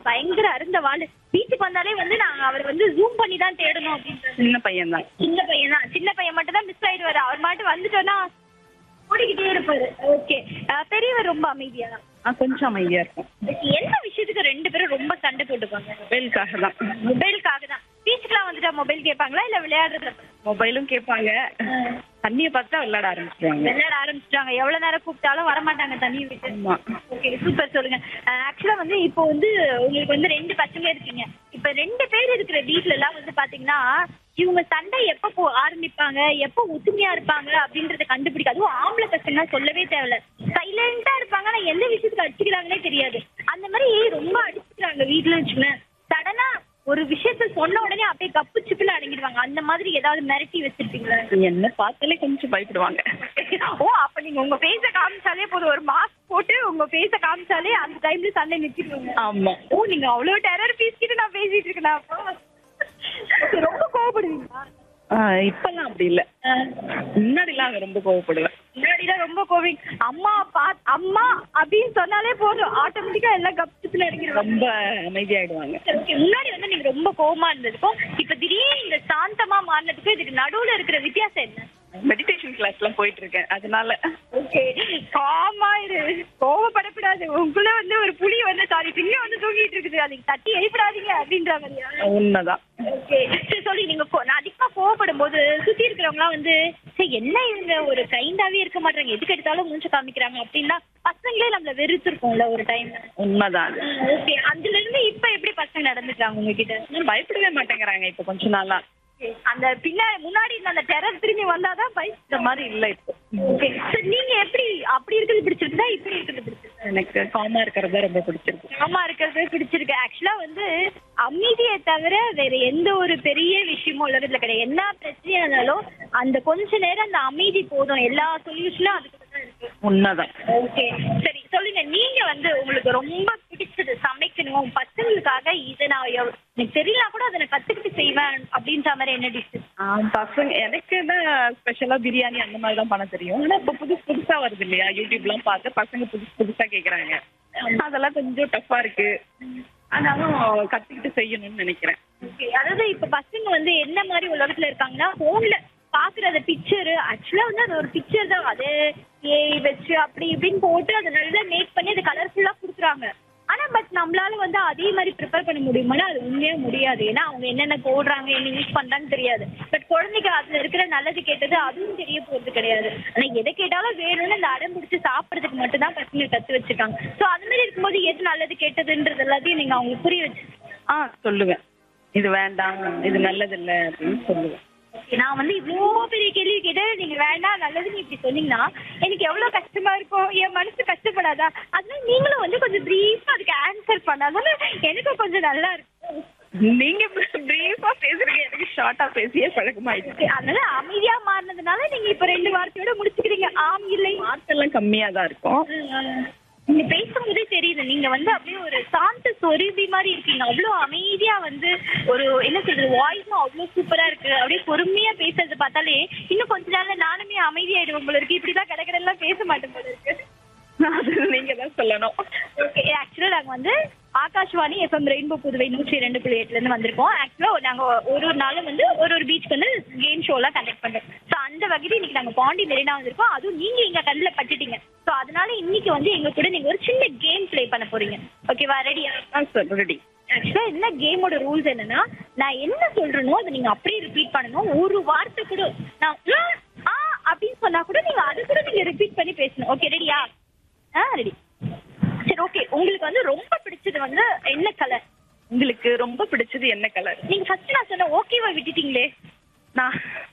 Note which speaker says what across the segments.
Speaker 1: பயங்கர அருந்த வாள் பீச்சுக்கு வந்தாலே வந்து நாங்க அவர் வந்து ஜூம் பண்ணி தான் தேடணும் அப்படின்றது
Speaker 2: சின்ன பையன் தான்
Speaker 1: சின்ன பையன் தான் சின்ன பையன் மட்டும் தான் மிஸ் ஆயிடுவாரு அவர் மட்டும் வந்துட்டோன்னா ஓடிக்கிட்டே இருப்பாரு ஓகே பெரியவர் ரொம்ப அமைதியா
Speaker 2: கொஞ்சம் அமைதியா இருக்கும்
Speaker 1: என்ன விஷயத்துக்கு ரெண்டு பேரும் ரொம்ப சண்டை போட்டுப்பாங்க
Speaker 2: மொபைலுக்காக தான்
Speaker 1: மொபைலுக்காக தான் பீச்சுக்குலாம் வந்துட்டா மொபைல் கேட்பாங்களா இல்ல விளையாடுறது
Speaker 2: மொபைலும் கேட்பாங்க தண்ணியை பார்த்தா விளையாட ஆரம்பிச்சிருவாங்க
Speaker 1: விளையாட ஆரம்பிச்சிட்டாங்க எவ்வளவு நேரம் கூப்பிட்டாலும் வரமாட்டாங்க தண்ணியை விட்டு
Speaker 2: ஆமா
Speaker 1: ஓகே சூப்பர் சொல்லுங்க ஆக்சுவலா வந்து இப்போ வந்து உங்களுக்கு வந்து ரெண்டு பசங்க இருக்கீங்க இப்ப ரெண்டு பேர் இருக்கிற வீட்ல எல்லாம் வந்து பாத்தீங்கன்னா இவங்க சண்டை எப்ப போ ஆரம்பிப்பாங்க எப்ப ஒத்துமையா இருப்பாங்க அப்படின்றத கண்டுபிடிக்க அதுவும் ஆம்பளை பசங்க சொல்லவே தேவையில்ல சைலண்டா இருப்பாங்க ஆனா எந்த விஷயத்துக்கு அடிச்சுக்கிறாங்கன்னே தெரியாது அந்த மாதிரி ரொம்ப அடிச்சுக்கிறாங்க வீட்டுல வச்சுக்கோங்களேன் சடனா ஒரு விஷயத்த சொன்ன உடனே அப்படியே கப்பு சிப்பில அடங்கிடுவாங்க அந்த மாதிரி ஏதாவது மிரட்டி வச்சிருப்பீங்களா
Speaker 2: என்ன பார்த்தாலே கொஞ்சம் பயப்படுவாங்க
Speaker 1: ஓ அப்ப நீங்க உங்க ஃபேஸ காமிச்சாலே போதும் ஒரு மாஸ்க் போட்டு உங்க ஃபேஸ காமிச்சாலே அந்த டைம்ல சண்டை நிறுத்திடுவாங்க
Speaker 2: ஆமா
Speaker 1: ஓ நீங்க அவ்வளவு டெரர் பேசிட்டு நான் பேசிட்டு இருக்கேன் அப்போ ரொம்ப கோவப்படுவீங்களா
Speaker 2: ஆஹ் இப்பெல்லாம் அப்படி இல்ல முன்னாடிலாம் அவங்க ரொம்ப கோவப்படுவேன்
Speaker 1: முன்னாடிலாம் ரொம்ப கோவிங் அம்மா பா அம்மா அப்படின்னு சொன்னாலே போதும் ஆட்டோமேட்டிக்கா எல்லாம் கப்சிப்புல இறங்கிடுவாங்க
Speaker 2: ரொம்ப அமைதியாயிடுவாங்க
Speaker 1: ஓகே முன்னாடி வந்து நீங்க ரொம்ப கோவமா இருந்ததுக்கும் இப்ப திடீர்னு இந்த சாந்தமா மாறினதுக்கும் இதுக்கு நடுவுல இருக்கிற வித்தியாசம் என்ன
Speaker 2: மெடிடேஷன் கிளாஸ் எல்லாம் போயிட்டு இருக்கேன் அதனால
Speaker 1: ஓகே காமா இரு கோவப்படக்கூடாது உங்களுக்குள்ள வந்து ஒரு புலி வந்து சாரி சிங்கம் வந்து தூங்கிட்டு இருக்குது அதுக்கு தட்டி எழுப்பிடாதீங்க அப்படின்ற மாதிரியா
Speaker 2: உண்மைதான்
Speaker 1: ஓகே சரி சொல்லி நீங்க கோ- நான் அதிகமா கோவப்படும் போது சுத்தி இருக்கிறவங்கலாம் வந்து சரி என்ன இவங்க ஒரு கைண்டாவே இருக்க மாட்டாங்க எதுக்கு எடுத்தாலும் மூஞ்ச காமிக்கிறாங்க அப்படின்னா பசங்களே நம்மள வெறுத்திருக்கோம்ல ஒரு டைம்
Speaker 2: உண்மைதான் அது
Speaker 1: ஓகே அதுல இருந்து இப்ப எப்படி பசங்க நடந்துக்கிறாங்க உங்ககிட்ட
Speaker 2: இன்னும் பயப்படவே மாட்டேங்கிறாங்க இப்ப கொஞ்ச நாளா
Speaker 1: அந்த பின்னாடி முன்னாடி இருந்த அந்த டெரர் திரும்பி வந்தாதான் பை
Speaker 2: இந்த மாதிரி இல்ல இப்போ
Speaker 1: ஓகே சரி நீங்க எப்படி அப்படி இருக்கிறது பிடிச்சிருக்குதா இப்படி இருக்கிறது பிடிச்சிருக்கா
Speaker 2: எனக்கு காமா இருக்கிறது ரொம்ப பிடிச்சிருக்கு
Speaker 1: ஆமா இருக்கிறது பிடிச்சிருக்கு ஆக்சுவலா வந்து அமைதியை தவிர வேற எந்த ஒரு பெரிய விஷயமும் உலகத்துல கிடையாது என்ன பிரச்சனையா இருந்தாலும் அந்த கொஞ்ச நேரம் அந்த அமைதி போதும் எல்லா சொல்யூஷனும் அதுக்கு தான் இருக்கு
Speaker 2: உண்மைதான்
Speaker 1: ஓகே சரி சொல்லுங்க நீங்க வந்து உங்களுக்கு ரொம்ப பிடிச்சது சமைக்கணும் பசங்களுக்காக இதை நான் எவ்- எனக்கு தெரியல கூட அதை நான் கத்துக்கிட்டு செய்வேன் அப்படின்ற மாதிரி என்ன டிஷ்
Speaker 2: ஆஹ் பசங்க எனக்கு தான் ஸ்பெஷலா பிரியாணி அந்த மாதிரி தான் பண்ண தெரியும் ஆனா இப்ப புதுசு புதுசா வருது இல்லையா யூடியூப்லாம் பார்த்து பசங்க புதுசு புதுசா கேக்குறாங்க அதெல்லாம் கொஞ்சம் டஃப்பா இருக்கு ஆனாலும் கத்துக்கிட்டு செய்யணும்னு நினைக்கிறேன்
Speaker 1: ஓகே அதாவது இப்ப பசங்க வந்து என்ன மாதிரி உலகத்துல இருக்காங்கன்னா போன்ல பாக்குற அந்த பிக்சர் ஆக்சுவலா வந்து அது ஒரு பிக்சர் தான் அது ஏஐ வச்சு அப்படி இப்படின்னு போட்டு அதை நல்லா மேக் பண்ணி அது கலர்ஃபுல்லா கொடுக்குறாங்க ஆனா பட் நம்மளால வந்து அதே மாதிரி ப்ரிப்பேர் பண்ண முடியுமானா அது உண்மையா முடியாது ஏன்னா அவங்க என்னென்ன போடுறாங்க என்ன யூஸ் பண்றாங்கன்னு தெரியாது பட் குழந்தைக்கு அதுல இருக்கிற நல்லது கெட்டது அதுவும் தெரிய போறது கிடையாது ஆனா எதை கேட்டாலும் வேணும்னு அந்த அடம் பிடிச்சி சாப்பிடறதுக்கு மட்டும் தான் பசங்க கத்து வச்சிருக்காங்க சோ அந்த மாதிரி இருக்கும்போது எது நல்லது கெட்டதுன்றது எல்லாத்தையும் நீங்க அவங்களுக்கு புரிய வச்சு
Speaker 2: ஆ சொல்லுவேன் இது வேண்டாம் இது நல்லது இல்ல அப்படின்னு சொல்லுவேன்
Speaker 1: நான் வந்து இவ்வளோ பெரிய கேள்வி கேட்டு நீங்க வேண்டாம் நல்லதுன்னு இப்படி சொன்னீங்கன்னா எனக்கு எவ்வளவு கஷ்டமா இருக்கும் என் மனசு கஷ்டப்படாதா அதனால நீங்களும் வந்து கொஞ்சம் பிரீஃபா அதுக்கு ஆன்சர் பண்ணாதானே எனக்கும் கொஞ்சம் நல்லா இருக்கும்
Speaker 2: நீங்க பிரீஃபா பேசுறீங்க எனக்கு ஷார்ட்டா பேசியே பழக்கமாயிடுச்சு
Speaker 1: Okay, அதனால அமைதியா மாறினதுனால நீங்க இப்ப ரெண்டு வார்த்தையோட முடிச்சுக்கிறீங்க ஆம் இல்லை
Speaker 2: வார்த்தைலாம் கம்மியா தான் இருக்கும்
Speaker 1: நீங்க பேசும்போதே தெரியுது நீங்க வந்து அப்படியே ஒரு சாந்த சொருபி மாதிரி இருக்கீங்க அவ்வளவு அமைதியா வந்து ஒரு என்ன சொல்றது வாய்ஸும் அவ்வளவு சூப்பரா இருக்கு அப்படியே பொறுமையா பேசுறது பார்த்தாலே இன்னும் கொஞ்ச நாள்ல நானுமே அமைதியாயிடுவேன் போல இருக்கு இப்படிதான் கடற்கடெல்லாம் பேச மாட்டேன் போல இருக்கு
Speaker 2: அது நீங்க தான் சொல்லணும்
Speaker 1: ஓகே ஆக்சுவலா நாங்க வந்து ஆகாஷ்வாணி எஃப்எம் ரெயின்போ புதுவை நூற்றி ரெண்டு புள்ளி எட்டுல இருந்து வந்திருக்கோம் ஆக்சுவலா நாங்க ஒரு ஒரு நாளும் வந்து ஒரு ஒரு பீச்சுக்கு வந்து கேம் ஷோ எல்லாம் கண்டக்ட் பண்றோம் ஸோ அந்த வகையில இன்னைக்கு நாங்க பாண்டி மெரினா வந்திருக்கோம் அதுவும் நீங்க எங்க கண்ணில் பட்டுட்டீங்க ஸோ அதனால இன்னைக்கு வந்து எங்க கூட நீங்க ஒரு சின்ன கேம் ப்ளே பண்ண போறீங்க ஓகேவா ரெடியா
Speaker 2: ஆ சார் ரெடி
Speaker 1: ஆக்சுவலா என்ன கேமோட ரூல்ஸ் என்னன்னா நான் என்ன சொல்றேனோ அதை நீங்க அப்படியே ரிப்பீட் பண்ணணும் ஒரு வார்த்தை கூட நான் ஆ, ஆ அப்படின்னு சொன்னா கூட நீங்க அதை கூட நீங்க ரிப்பீட் பண்ணி பேசணும் ஓகே ரெடியா ஆ ரெடி சரி ஓகே உங்களுக்கு வந்து ரொம்ப பிடிச்சது வந்து என்ன கலர்
Speaker 2: உங்களுக்கு ரொம்ப பிடிச்சது என்ன கலர்
Speaker 1: நீங்க ஃபர்ஸ்ட் நான் சொன்ன ஓகேவா விட்டுட்டீங்களே
Speaker 2: நான்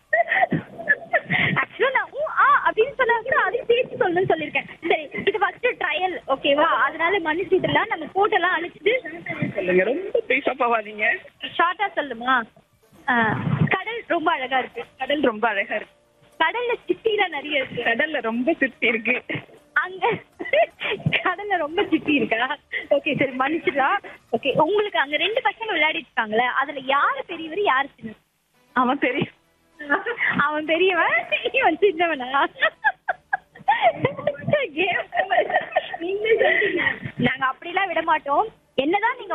Speaker 1: ஆக்சுவலா நான் ஊ ஆ அப்படின்னு சொன்னா கூட அதையும் சேர்த்து சொல்லணும்னு சொல்லியிருக்கேன் சரி இது ஃபர்ஸ்ட் ட்ரையல் ஓகேவா அதனால மன்னிச்சிட்டுலாம் நம்ம போட்டெல்லாம் அழிச்சிட்டு
Speaker 2: சொல்லுங்க ரொம்ப பேச போவாதீங்க
Speaker 1: ஷார்ட்டா சொல்லுமா ஆ, கடல் ரொம்ப அழகா இருக்கு
Speaker 2: கடல் ரொம்ப அழகா இருக்கு
Speaker 1: கடல்ல சிட்டிலாம் நிறைய இருக்கு
Speaker 2: கடல்ல ரொம்ப சுத்தி இருக்கு
Speaker 1: அங்க கடல்ல ரொம்ப சிட்டி இருக்கா ஓகே சரி மன்னிச்சிடலாம் ஓகே உங்களுக்கு அங்க ரெண்டு பசங்க விளையாடிட்டு இருக்காங்களே அதுல யாரு பெரியவர் யாரு சின்ன
Speaker 2: அவன் தெரியும்
Speaker 1: அவன் பெரியவன் இவன் சின்னவனா Game over. நீங்களே சொல்லிட்டீங்க. நாங்க அப்படிலாம் விட மாட்டோம் என்னதான் நீங்க